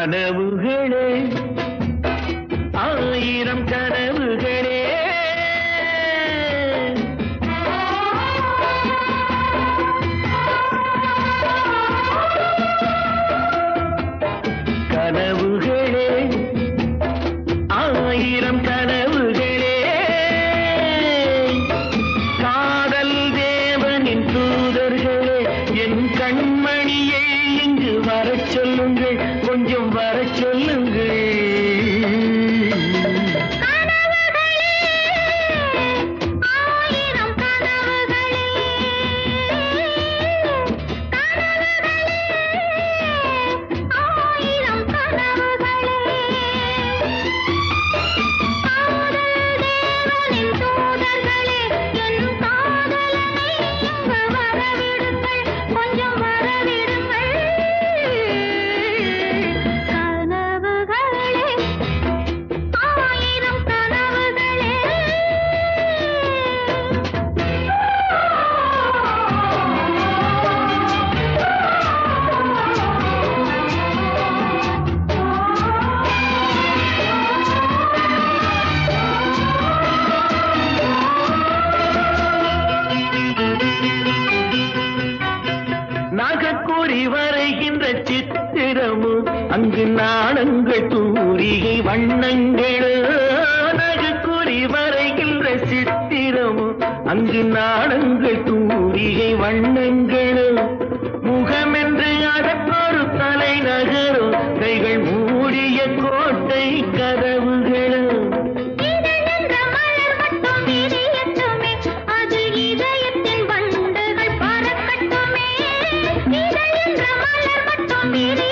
கனவுகளே ஆயிரம் கனவுகளே கனவுகளே ஆயிரம் கனவுகளே காதல் தேவனின் தூதர்களே என் கண்மணியை இங்கு வரச் சொல்லுங்கள் கொஞ்சம் வரச் சொல்லுங்கள் ஆயிரம் கனவுகளே ஆயிரம் கனவுகளே காதல் தேவனின் தூதர்களே என் காதலனை இங்கு வரவிடுங்கள் கொஞ்சம் வரவிடுங்கள் கனவுகளே ஆயிரம் கனவுகளே நாகக்கூறி வரைகின்ற சித்திரமும் அங்கு நாணங்கள் தூரிகை வண்ணங்களோ நாகக்கூறி வரைகின்ற சித்திரமும் அங்கு நாணங்கள் தூரிகை வண்ணங்களோ முகமென்று அதற்கொரு தலைநகரோ கைகள் மூடிய கோட்டை கதவுகளோ இதழென்ற மலர் மட்டும் விரியட்டுமே, அதில் இதயத்தின் வண்டுகள் பறக்கட்டுமே. இதழென்ற மலர் மட்டும் விரியட்டுமே,